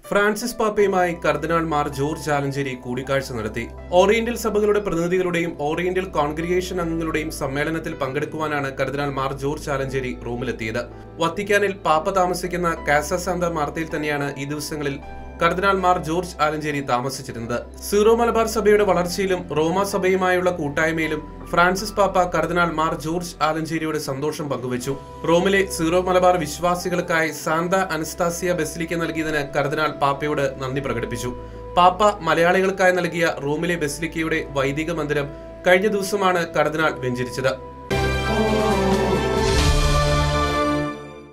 Francis പാപ്പയുമായി കർദിനാൾ മാർ ജോർജ് ആലഞ്ചേരി കൂടിക്കാഴ്ച നടത്തി ഓറിയന്റൽ സഭകളുടെ പ്രതിനിധികളുടെയും ഓറിയന്റൽ കോൺഗ്രിഗേഷൻ അംഗങ്ങളുടെയും സമ്മേളനത്തിൽ പങ്കെടുക്കുവാനാണ് കർദിനാൾ മാർ ജോർജ് ആലഞ്ചേരി റോമിലെത്തിയത് വത്തിക്കാനിൽ പാപ്പ താമസിക്കുന്ന കാസ സാന്ത മാർത്തയിൽ തന്നെയാണ് ഈ ദിവസങ്ങളിൽ കർദിനാൾ മാർ ജോർജ് ആലഞ്ചേരി താമസിച്ചിരുന്നത് സീറോ മലബാർ സഭയുടെ വളർച്ചയിലും റോമ സഭയുമായുള്ള കൂട്ടായ്മയിലും ഫ്രാൻസിസ് പാപ്പ കർദിനാൾ മാർ ജോർജ് ആലഞ്ചേരിയുടെ സന്തോഷം പങ്കുവച്ചു റോമിലെ സീറോ മലബാർ വിശ്വാസികൾക്കായി സാന്ത അനസ്താസിയ ബസിലിക്ക നൽകിയതിന് കർദിനാൾ പാപ്പയോട് നന്ദി പ്രകടിപ്പിച്ചു പാപ്പ മലയാളികൾക്കായി നൽകിയ റോമിലെ ബസിലിക്കയുടെ വൈദിക മന്ദിരം കഴിഞ്ഞ ദിവസമാണ് കർദിനാൾ വെഞ്ചരിച്ചത്